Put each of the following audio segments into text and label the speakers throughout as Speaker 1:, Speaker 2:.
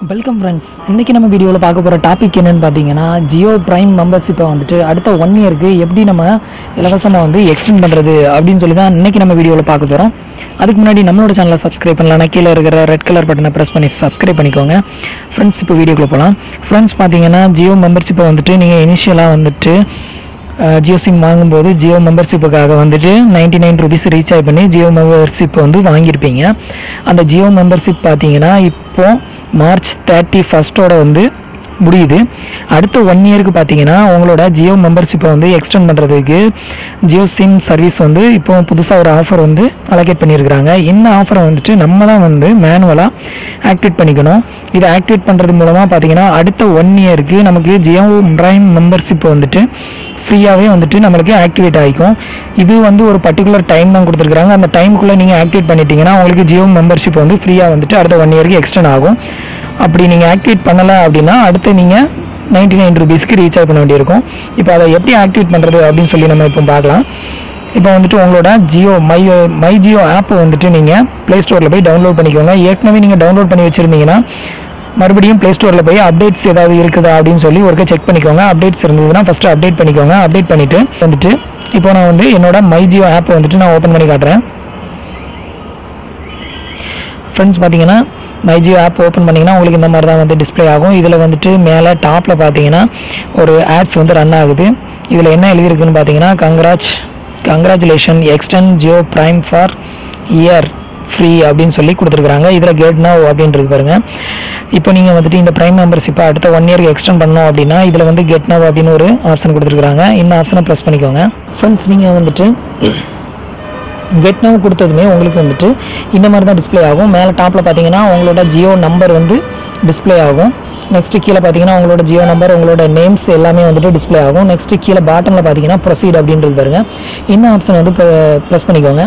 Speaker 1: welcome friends இன்றைக்கி நம்ம வீடியோவில் பார்க்க போகிற டாபிக் என்னன்னு பார்த்தீங்கன்னா ஜியோ பிரைம் மெம்பர்ஷிப்பை வந்துட்டு அடுத்த ஒன் இயருக்கு எப்படி நம்ம இலவசமாக வந்து எக்ஸ்டெண்ட் பண்ணுறது அப்படின்னு சொல்லி தான் இன்றைக்கி நம்ம வீடியோவில் பார்க்க போகிறோம் அதுக்கு முன்னாடி நம்மளோட சேனலை சப்ஸ்கிரைப் பண்ணலாம் கீழே இருக்கிற ரெட் கலர் பட்டனை ப்ரெஸ் பண்ணி சப்ஸ்கிரைப் பண்ணிக்கோங்க ஃப்ரெண்ட்ஸ் இப்போ வீடியோக்குள்ளே போகலாம் ஃப்ரெண்ட்ஸ் பார்த்தீங்கன்னா ஜியோ மெம்பர்ஷிப்பை வந்துட்டு நீங்கள் இனிஷியலாக வந்துட்டு ஜியோ சிம் வாங்கும்போது ஜியோ மெம்பர்ஷிப்புக்காக வந்துட்டு நைன்டி நைன் ருபீஸ் ரீசார்ஜ் பண்ணி ஜியோ மெம்பர்ஷிப் வந்து வாங்கியிருப்பீங்க அந்த ஜியோ மெம்பர்ஷிப் பார்த்தீங்கன்னா இப்போ மார்ச் தேர்ட்டி ஃபஸ்ட்டோட வந்து முடியுது அடுத்த ஒன் இயருக்கு பார்த்தீங்கன்னா உங்களோட ஜியோ மெம்பர்ஷிப்பை வந்து எக்ஸ்டெண்ட் பண்ணுறதுக்கு ஜியோ சிம் சர்வீஸ் வந்து இப்போ புதுசாக ஒரு ஆஃபர் வந்து அலோகேட் பண்ணியிருக்கிறாங்க இந்த ஆஃபரை வந்துட்டு நம்ம தான் வந்து மேனுவலாக ஆக்டிவேட் பண்ணிக்கணும் இதை ஆக்டிவேட் பண்ணுறது மூலமாக பார்த்தீங்கன்னா அடுத்த ஒன் இயருக்கு நமக்கு ஜியோ பிரைம் மெம்பர்ஷிப் வந்துட்டு ஃப்ரீயாகவே வந்துட்டு நம்மளுக்கு ஆக்டிவேட் ஆகிக்கும் இது வந்து ஒரு பர்டிகுலர் டைம் தான் கொடுத்துருக்காங்க அந்த டைமுக்குள்ளே நீங்கள் ஆக்டிவேட் பண்ணிட்டீங்கன்னா உங்களுக்கு ஜியோ மெம்பர்ஷிப் வந்து ஃப்ரீயாக வந்துட்டு அடுத்த ஒன் இயருக்கு எக்ஸ்டெண்ட் ஆகும் அப்படி நீங்கள் ஆக்டிவேட் பண்ணலை அப்படின்னா அடுத்து நீங்கள் நைன்டி நைன் ருபீஸ்க்கு ரீசார்ஜ் பண்ண வேண்டியிருக்கும் இப்போ அதை எப்படி ஆக்டிவேட் பண்ணுறது அப்படின்னு சொல்லி நம்ம இப்போ பார்க்கலாம் இப்போ வந்துட்டு உங்களோட ஜியோ மை மை ஜியோ ஆப்பை வந்துட்டு நீங்கள் ப்ளே ஸ்டோரில் போய் டவுன்லோட் பண்ணிக்கோங்க ஏற்கனவே நீங்கள் டவுன்லோட் பண்ணி வச்சுருந்தீங்கன்னா மறுபடியும் ப்ளே ஸ்டோரில் போய் அப்டேட்ஸ் ஏதாவது இருக்குதா அப்படின்னு சொல்லி ஒருக்க செக் பண்ணிக்கோங்க அப்டேட்ஸ் இருந்ததுன்னா ஃபஸ்ட்டு அப்டேட் பண்ணிக்கோங்க அப்டேட் பண்ணிவிட்டு வந்துட்டு இப்போ நான் வந்து என்னோட மை ஜியோ ஆப்பை வந்துட்டு நான் ஓப்பன் பண்ணி காட்டுறேன் ஃப்ரெண்ட்ஸ் பார்த்தீங்கன்னா மைஜியோ ஆப் ஓப்பன் பண்ணிங்கன்னா உங்களுக்கு இந்த மாதிரி தான் வந்து டிஸ்ப்ளே ஆகும் இதில் வந்துட்டு மேலே டாப்பில் பார்த்தீங்கன்னா ஒரு ஆட்ஸ் வந்து ரன் ஆகுது இதில் என்ன எழுதியிருக்குன்னு பார்த்தீங்கன்னா congrats congratulation extend Jio Prime for year free அப்படின்னு சொல்லி கொடுத்துருக்காங்க இதில் கெட் நவ் அப்படின்றது பாருங்க இப்போ நீங்கள் வந்துட்டு இந்த ப்ரைம் மெம்பர்ஷிப்பை அடுத்த ஒன் இயருக்கு எக்ஸ்டெண்ட் பண்ணோம் அப்படின்னா இதில் வந்து கெட் நவ் அப்படின்னு ஒரு ஆப்ஷன் கொடுத்துருக்காங்க இந்த ஆப்ஷனை ப்ரெஸ் பண்ணிக்கோங்க ஃப்ரெண்ட்ஸ் நீங்கள் வந்துட்டு கெட் நவ் கொடுத்ததுமே உங்களுக்கு வந்துட்டு இந்த மாதிரி தான் டிஸ்ப்ளே ஆகும் மேலே டாப்பில் பார்த்தீங்கன்னா உங்களோட ஜியோ நம்பர் வந்து டிஸ்ப்ளே ஆகும் நெக்ஸ்ட் கீழே பார்த்தீங்கன்னா உங்களோட ஜியோ நம்பர் உங்களோட நேம்ஸ் எல்லாமே வந்துட்டு டிஸ்ப்ளே ஆகும் நெக்ஸ்ட் கீழே பாட்டமில் பார்த்தீங்கன்னா ப்ரொசீட் அப்படின்றது பாருங்க இந்த ஆப்ஷன் வந்து ப்ரெஸ் பண்ணிக்கோங்க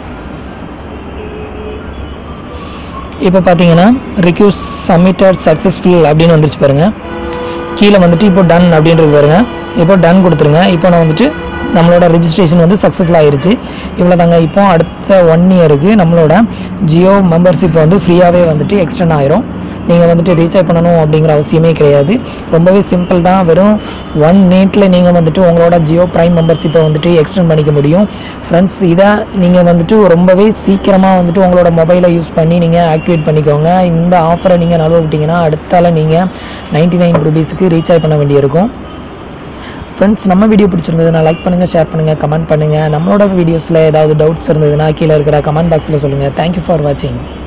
Speaker 1: இப்போ பார்த்தீங்கன்னா ரிக்யூஸ் சப்மிட்டட் சக்ஸஸ்ஃபுல் அப்படின்னு வந்துருச்சு பாருங்க கீழே வந்துட்டு இப்போ டன் அப்படின்றது பாருங்க இப்போ டன் கொடுத்துருங்க இப்போ நான் வந்துட்டு நம்மளோட ரெஜிஸ்ட்ரேஷன் வந்து சக்ஸஸ்ஃபுல் ஆயிருச்சு இவ்வளோ தாங்க இப்போ அடுத்த ஒன் இயருக்கு நம்மளோட ஜியோ மெம்பர்ஷிப் வந்து ஃப்ரீயாகவே வந்துட்டு எக்ஸ்டெண்ட் ஆயிரும் நீங்கள் வந்துட்டு ரீசார்ஜ் பண்ணணும் அப்படிங்கிற அவசியமே கிடையாது ரொம்பவே சிம்பிள் தான் வெறும் ஒன் மினிட்ல நீங்கள் வந்துட்டு உங்களோட ஜியோ ப்ரைம் மெம்பர்ஷிப்பை வந்துட்டு எக்ஸ்டெண்ட் பண்ணிக்க முடியும் ஃப்ரெண்ட்ஸ் இதை நீங்கள் வந்துட்டு ரொம்பவே சீக்கிரமாக வந்துட்டு உங்களோட மொபைலை யூஸ் பண்ணி நீங்கள் ஆக்டிவேட் பண்ணிக்கோங்க இந்த ஆஃபரை நீங்கள் நழுவ விட்டீங்கன்னா அடுத்தால நீங்கள் நைன்டி நைன் ருபீஸுக்கு ரீசார்ஜ் பண்ண வேண்டியிருக்கும் ஃப்ரெண்ட்ஸ் நம்ம வீடியோ பிடிச்சிருந்ததுன்னா லைக் பண்ணுங்கள் ஷேர் பண்ணுங்கள் கமெண்ட் பண்ணுங்கள் நம்மளோட வீடியோஸில் ஏதாவது டவுட்ஸ் இருந்ததுன்னா கீழே இருக்கிற கமெண்ட் பாக்ஸில் சொல்லுங்கள் தேங்க்யூ ஃபார் வாட்சிங்